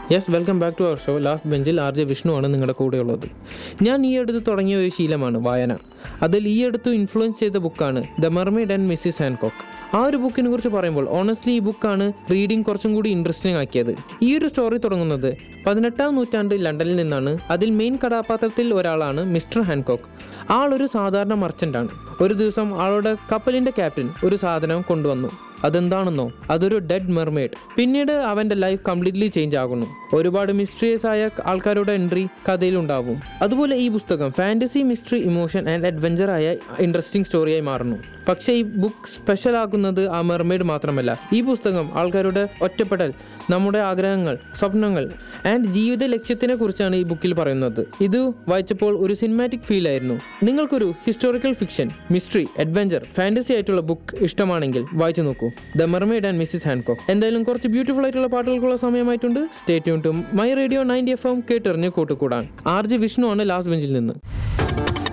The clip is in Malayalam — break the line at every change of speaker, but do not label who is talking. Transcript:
yes welcome back to our show last ബെഞ്ചിൽ ആർ ജെ വിഷ്ണു ആണ് നിങ്ങളുടെ കൂടെയുള്ളത് ഞാൻ ഈ അടുത്ത് തുടങ്ങിയ ഒരു ശീലമാണ് വായന അതിൽ ഈ അടുത്ത് ഇൻഫ്ലുവൻസ് ചെയ്ത ബുക്കാണ് the mermaid and Mrs Hancock ആ ഒരു ബുക്കിനെ കുറിച്ച് പറയുമ്പോൾ ഓണസ്റ്റ്ലി ഈ ബുക്കാണ് റീഡിംഗ് കുറച്ചും കൂടി ഇൻട്രസ്റ്റിംഗ് ആക്കിയത് ഈ ഒരു സ്റ്റോറി തുടങ്ങുന്നത് പതിനെട്ടാം നൂറ്റാണ്ട് ലണ്ടനിൽ നിന്നാണ് അതിൽ മെയിൻ കഥാപാത്രത്തിൽ ഒരാളാണ് മിസ്റ്റർ ഹാൻകോക്ക് ആളൊരു സാധാരണ മർച്ചൻ്റാണ് ഒരു ദിവസം ആളുടെ കപ്പലിൻ്റെ ക്യാപ്റ്റൻ ഒരു സാധനം കൊണ്ടുവന്നു അതെന്താണെന്നോ അതൊരു ഡെഡ് മെർമെയ്ഡ് പിന്നീട് അവൻ്റെ ലൈഫ് കംപ്ലീറ്റ്ലി ചേഞ്ച് ആകുന്നു ഒരുപാട് മിസ്റ്ററീസ് ആയ ആൾക്കാരുടെ എൻട്രി കഥയിലുണ്ടാവും അതുപോലെ ഈ പുസ്തകം fantasy mystery emotion and adventure ആയ ഇൻട്രസ്റ്റിംഗ് സ്റ്റോറിയായി മാറുന്നു പക്ഷേ ഈ ബുക്ക് സ്പെഷ്യൽ ആക്കുന്നത് ആ മെർമെയ്ഡ് മാത്രമല്ല ഈ പുസ്തകം ആൾക്കാരുടെ ഒറ്റപ്പെടൽ നമ്മുടെ ആഗ്രഹങ്ങൾ സ്വപ്നങ്ങൾ ആൻഡ് ജീവിത ലക്ഷ്യത്തിനെ കുറിച്ചാണ് ഈ ബുക്കിൽ പറയുന്നത് ഇത് വായിച്ചപ്പോൾ ഒരു സിനിമാറ്റിക് ഫീൽ ആയിരുന്നു നിങ്ങൾക്കൊരു historical fiction mystery adventure fantasy ആയിട്ടുള്ള ബുക്ക് ഇഷ്ടമാണെങ്കിൽ വായിച്ചു നോക്കൂ the mermaid and Mrs Hancock എന്തായാലും കുറച്ച് ബ്യൂട്ടിഫുൾ ആയിട്ടുള്ള പാട്ടുകൾക്കുള്ള സമയമായിട്ടുണ്ട് stay tune to my radio ninety F M കേട്ടെറിഞ്ഞ് കൂട്ടുകൂടാൻ ആർ ജെ വിഷ്ണു ആണ് ലാസ്റ്റ് ബെഞ്ചിൽ നിന്ന്